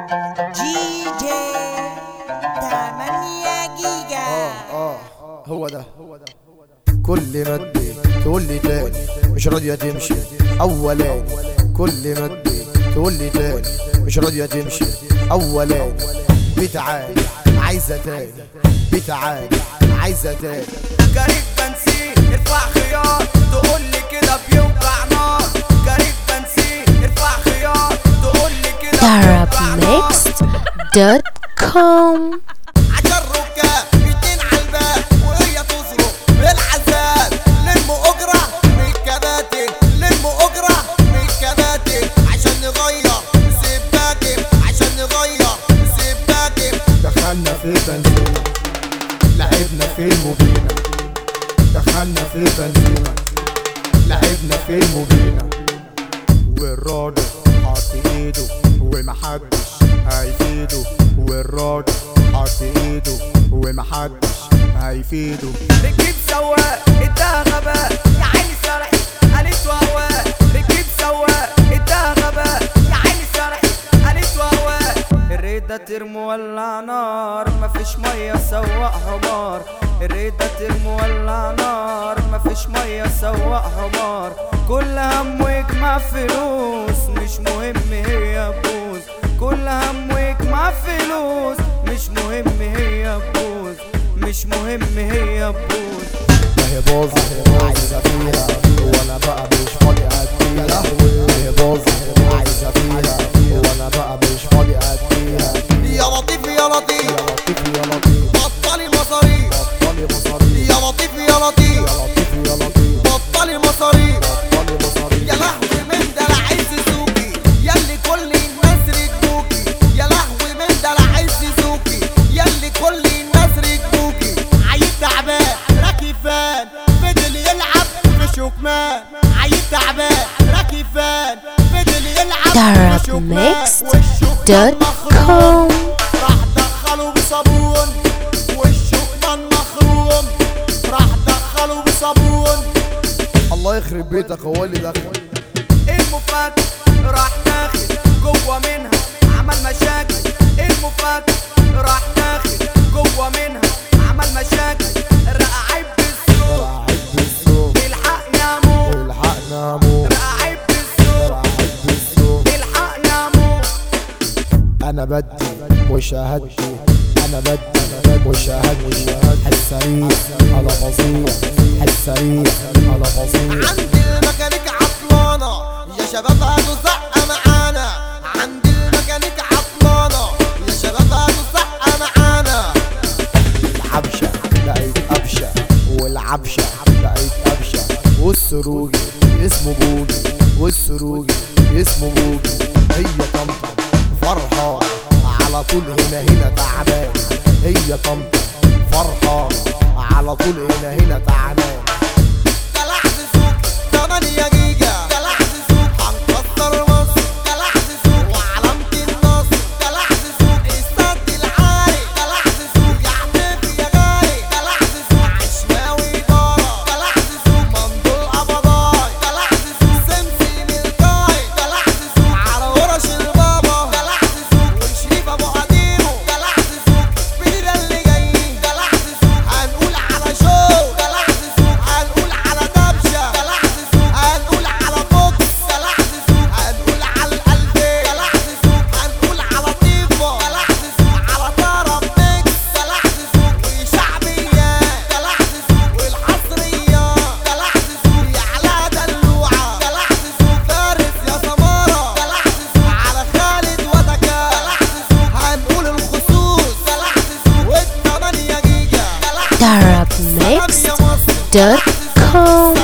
جي جي 8 جيجا اه هو ده كل ما اديك تقول لي تاني مش راضية تمشي اولاني كل ما اديك تقول لي تاني مش راضية تمشي اولاني بتعاني عايزة تاني بتعاني عايزة تاني جريت بنسين ارفع خيار تقول لي كده بيوجع نار جريت بنسين ارفع خيار تقول لي كده بيوجع نار Arabmixed.com عشان ركاب ايدين على الباب وهي تصرخ بالعذاب لموا اجرة من الكباتن لموا اجرة من الكباتن عشان نغير سباكم عشان نغير سباكم دخلنا في بنزينة لعبنا في المبينة دخلنا في بنزينة لعبنا في المبينة والراجل حط ايده ومحدش هيفيده والراجل حط ايده ومحدش هيفيده ركب سواق اداها غباء يا عيني سرحي قالت وهواء ركب سواق اداها غباء يا عيني سرحي قالت وهواء الريدة ترمي ولع نار مفيش مية سواق حمار الريدة ترمي ولع نار مفيش مية سواق حمار كل همه يجمع فلوس مش مهم هي بوز كل همه يجمع فلوس مش مهم هي بوز مش مهم هي بوز ما هي باظة عايزة فيها وانا بقى مش فاضي اديها ما هي باظة عايزة فيها وانا بقى مش فاضي اديها يا لطيف يا لطيف يا لطيف يا لطيف بطلي مصاريف بطلي مصاريف يا لطيف يا لطيف يا لطيف يا لطيف بطلي مصاريف بطلي مصاريف يا لهوي من ده عايز سوقي ياللي كل الناس ركبوكي يا لهوي من ده عايز سوقي ياللي كل الناس ركبوكي عيل تعبان راكي فان فضل يلعب في شكمان عيل تعبان راكي فان فضل يلعب في شكمان والشكمان مخروم راح دخله بصابون والشكمان مخروم راح دخله بصابون الله يخرب بيتك هو اللي دخل المفاجأة راح داخل جوه منها عمل مشاكل المفاجأة راح داخل جوه منها عمل مشاكل رقع عيب بالسوق راعد بالسوق الحقني يا مو الحقنا موت رقع عيب بالسوق راعد بالسوق الحقني يا مو انا بدي مشاهدتي انا بدي مشاهدتي حسريع على فظيع حسريع على فظيع عند الميكانيك عطلانة يا شباب هاتوا زقة معانا عند الميكانيك عطلانة يا شباب هاتوا زقة معانا العبشة بقت أبشة والعبشة بقت أبشة والسروجي اسمه بوجي والسروجي اسمه بوجي هي طمطم فرحة على طول هنا هنا تعبان هي طمطم فرحة على طول هنا هنا تعبان دلع سوق 8 جيجا دلع سوق هنكسر مصر دلع سوق وعلامة النصر دلع سوق السد العالي دلع سوق يا حبيبي يا غالي دلع سوق عشماوي دارة دلع سوق مندول قبضاي دلع سوق سمسم الجاي دلع سوق على ورش البابا دلع سوق وشريف ابو قديمه دلع سوق بينا اللي جايين دلع سوق هنقول على شو دلع سوق هنقول على دبشه دلع سوق هنقول على بوكس دلع سوق هنقول على القلبي دلع سوق هنقول على طيفه دلع سوق على طرب ميكس دلع سوق وشعبيات دلع سوق والحصريات دلع سوق يا علا دلوعه دلع سوق فارس يا سماره دلع سوق على خالد وتكا دلع سوق هنقول الخصوص دلع سوق والثمانية جيجا دلع سلام يا مصر Arabmixed.com